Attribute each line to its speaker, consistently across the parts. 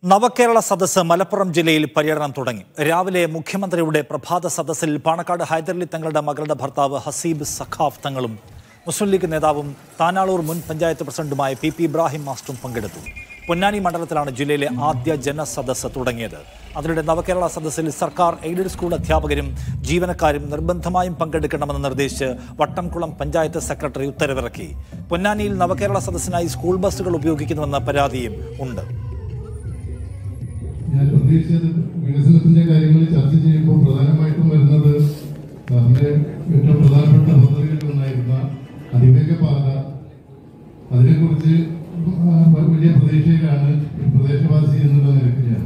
Speaker 1: നവകേരള സദസ്സ് മലപ്പുറം ജില്ലയിൽ പര്യടനം തുടങ്ങി രാവിലെ മുഖ്യമന്ത്രിയുടെ പ്രഭാത സദസ്സിൽ പാണക്കാട് ഹൈദരലി തങ്ങളുടെ മകളുടെ ഭർത്താവ് ഹസീബ് സഖാഫ് തങ്ങളും മുസ്ലിം ലീഗ് നേതാവും താനാളൂർ മുൻ പഞ്ചായത്ത് പ്രസിഡന്റുമായ പി പി ഇബ്രാഹിം മാസ്റ്ററും പങ്കെടുത്തു പൊന്നാനി മണ്ഡലത്തിലാണ് ജില്ലയിലെ ആദ്യ ജനസദസ്സ് തുടങ്ങിയത് അതിനിടെ നവകേരള സദസ്സിൽ സർക്കാർ എയ്ഡഡ് സ്കൂൾ അധ്യാപകരും ജീവനക്കാരും നിർബന്ധമായും പങ്കെടുക്കണമെന്ന് നിർദ്ദേശിച്ച് വട്ടംകുളം പഞ്ചായത്ത് സെക്രട്ടറി ഉത്തരവിറക്കി പൊന്നാനിയിൽ നവകേരള സദസ്സിനായി സ്കൂൾ ബസ്സുകൾ ഉപയോഗിക്കുന്നുവെന്ന പരാതിയും ഉണ്ട്
Speaker 2: ഞാൻ പ്രതീക്ഷിച്ചത് വികസനത്തിന്റെ കാര്യങ്ങൾ ചർച്ച ചെയ്യുമ്പോൾ പ്രധാനമായിട്ടും വരുന്നത് സാറിന്റെ ഏറ്റവും പ്രധാനപ്പെട്ട പദ്ധതികളിൽ ഒന്നായിരുന്ന അതിവേഗ പാത അതിനെക്കുറിച്ച് ആ, വലിയ പ്രതീക്ഷയിലാണ് ഈ പ്രദേശവാസി എന്നുള്ള നിലയ്ക്ക് ഞാൻ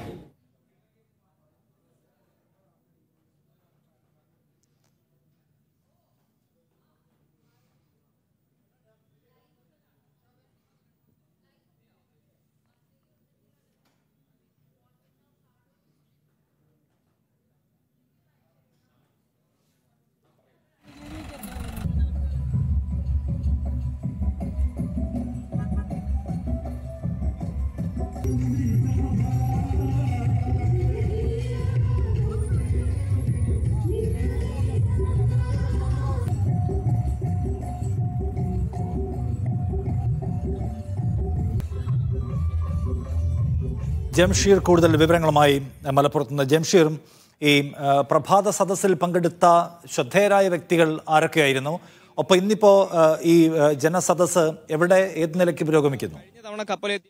Speaker 1: ജംഷീർ കൂടുതൽ വിവരങ്ങളുമായി മലപ്പുറത്ത് നിന്ന് ജംഷീർ ഈ ആ, പ്രഭാത സദസ്സിൽ പങ്കെടുത്ത ശ്രദ്ധേയരായ വ്യക്തികൾ ആരൊക്കെയായിരുന്നു ഒപ്പം ഇന്നിപ്പോ ആ, ഈ ആ, ജനസദസ്സ് എവിടെ ഏത് നിലയ്ക്ക് പുരോഗമിക്കുന്നു
Speaker 3: കഴിഞ്ഞ തവണ കപ്പലെത്തി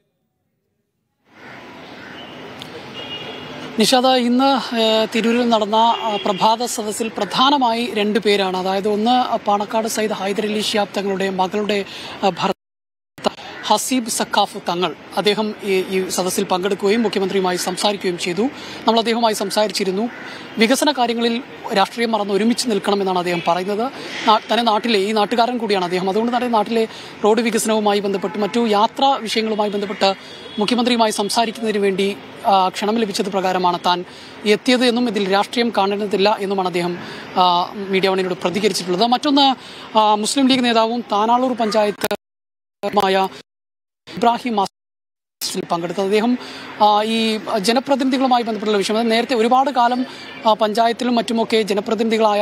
Speaker 4: നിഷാദ ഇന്ന് ഏഹ്, തിരൂരിൽ നടന്ന ആ, പ്രഭാത സദസ്സിൽ പ്രധാനമായി രണ്ട് പേരാണ് അതായത് ഒന്ന് പാണക്കാട് സയ്യിദ് ഹൈദരലി ഷിയാബ് തങ്ങളുടെ മകളുടെ ആ, ഭർത്താവ് ഹസീബ് സക്കാഫ് തങ്ങൾ അദ്ദേഹം ഈ ഈ സദസ്സിൽ പങ്കെടുക്കുകയും മുഖ്യമന്ത്രിയുമായി സംസാരിക്കുകയും ചെയ്തു നമ്മൾ അദ്ദേഹവുമായി സംസാരിച്ചിരുന്നു വികസന കാര്യങ്ങളിൽ രാഷ്ട്രീയം മറന്ന് ഒരുമിച്ച് നിൽക്കണമെന്നാണ് അദ്ദേഹം പറയുന്നത് നാ- തന്നെ നാട്ടിലെ ഈ നാട്ടുകാരൻ കൂടിയാണ് അദ്ദേഹം അതുകൊണ്ട് തന്നെ നാട്ടിലെ റോഡ് വികസനവുമായി ബന്ധപ്പെട്ട് മറ്റു യാത്രാ വിഷയങ്ങളുമായി ബന്ധപ്പെട്ട് മുഖ്യമന്ത്രിയുമായി സംസാരിക്കുന്നതിന് വേണ്ടി ആ, ക്ഷണം ലഭിച്ചത് പ്രകാരമാണ് താൻ എത്തിയത് എന്നും ഇതിൽ രാഷ്ട്രീയം കാണേണ്ടതില്ല എന്നുമാണ് അദ്ദേഹം ആ, മീഡിയ വണിനോട് പ്രതികരിച്ചിട്ടുള്ളത് മറ്റൊന്ന് ആ, മുസ്ലിം ലീഗ് നേതാവും താനാളൂർ പഞ്ചായത്ത് മായ ഇബ്രാഹിം മാസ്റ്ററിൽ പങ്കെടുത്തത് അദ്ദേഹം ആ, ഈ ജനപ്രതിനിധികളുമായി ബന്ധപ്പെട്ടുള്ള വിഷയം അത് നേരത്തെ ഒരുപാട് കാലം ആ, പഞ്ചായത്തിലും മറ്റുമൊക്കെ ജനപ്രതിനിധികളായ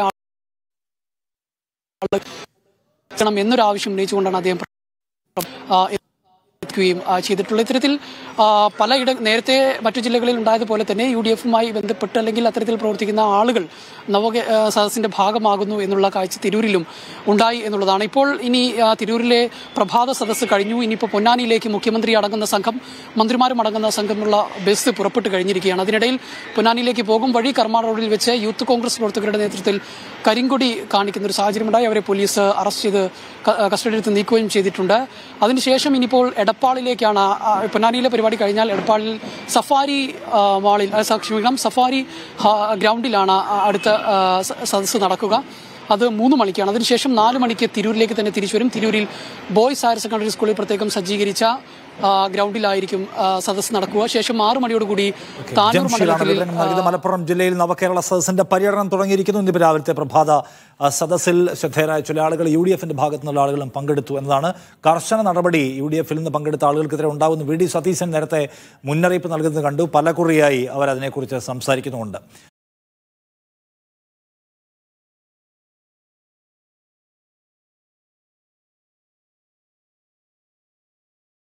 Speaker 4: ആളുകൾ എന്നൊരു ആവശ്യം ഉന്നയിച്ചുകൊണ്ടാണ് അദ്ദേഹം ആ, എത്തുകയും ആ, ചെയ്തിട്ടുള്ളത് ഇത്തരത്തിൽ ആ, പലയിട നേരത്തെ മറ്റു ജില്ലകളിൽ ഉണ്ടായതുപോലെ തന്നെ യു ഡി എഫുമായി ബന്ധപ്പെട്ട് അല്ലെങ്കിൽ അത്തരത്തിൽ പ്രവർത്തിക്കുന്ന ആളുകൾ നവക ആ, സദസ്സിന്റെ ഭാഗമാകുന്നു എന്നുള്ള കാഴ്ച തിരൂരിലും ഉണ്ടായി എന്നുള്ളതാണ് ഇപ്പോൾ ഇനി ആ, തിരൂരിലെ പ്രഭാത സദസ്സ് കഴിഞ്ഞു ഇനിയിപ്പോൾ പൊന്നാനിയിലേക്ക് മുഖ്യമന്ത്രി അടങ്ങുന്ന സംഘം മന്ത്രിമാരും അടങ്ങുന്ന സംഘമുള്ള ബസ് പുറപ്പെട്ട് കഴിഞ്ഞിരിക്കുകയാണ് അതിനിടയിൽ പൊന്നാനിയിലേക്ക് പോകും വഴി കർമ്മ റോഡിൽ വെച്ച് യൂത്ത് കോൺഗ്രസ് പ്രവർത്തകരുടെ നേതൃത്വത്തിൽ കരിങ്കൊടി കാണിക്കുന്ന ഒരു സാഹചര്യമുണ്ടായി അവരെ പോലീസ് അറസ്റ്റ് ചെയ്ത് ക- കസ്റ്റഡിയിലെടുത്ത് നീക്കുകയും ചെയ്തിട്ടുണ്ട് അതിനുശേഷം ഇനിയിപ്പോൾ എടപ്പാളിലേക്കാണ് ആ, പൊന്നാനിയിലെ പരിപാടി കഴിഞ്ഞാൽ എടപ്പാളിൽ സഫാരി ആ, മാളിൽ ആ, സ- ക്ഷമിക്കണം സഫാരി ഹാ- ഗ്രൗണ്ടിലാണ് ആ, അടുത്ത ആ, സ- സദസ്സ് നടക്കുക അത് മൂന്ന് മണിക്കാണ് അതിനുശേഷം നാല് മണിക്ക് തിരൂരിലേക്ക് തന്നെ തിരിച്ചു വരും തിരൂരിൽ ബോയ്സ് ഹയർ സെക്കൻഡറി സ്കൂളിൽ പ്രത്യേകം സജ്ജീകരിച്ച ആ, ഗ്രൗണ്ടിലായിരിക്കും ആ, സദസ്സ് നടക്കുക ശേഷം ആറ് മണിയോടുകൂടി താനൂർ
Speaker 1: ജംഷീറാണ്
Speaker 4: മണ്ഡലത്തിൽ
Speaker 1: വിവരങ്ങൾ നൽകിയത് മലപ്പുറം ജില്ലയിൽ നവകേരള സദസ്സിന്റെ പര്യടനം തുടങ്ങിയിരിക്കുന്നു ഇന്നിപ്പോൾ രാവിലത്തെ പ്രഭാത ആ, സദസ്സിൽ ശ്രദ്ധേയരായ ചില ആളുകൾ യു ഡി എഫിന്റെ ഭാഗത്തു നിന്നുള്ള ആളുകളും പങ്കെടുത്തു എന്നതാണ് കർശന നടപടി യു ഡി എഫിൽ നിന്ന് പങ്കെടുത്ത ആളുകൾക്കെതിരെ ഉണ്ടാകുന്നു വി ഡി സതീശൻ നേരത്തെ മുന്നറിയിപ്പ് നൽകുന്നത് കണ്ടു പലകുറിയായി അവർ അതിനെക്കുറിച്ച് സംസാരിക്കുന്നുമുണ്ട്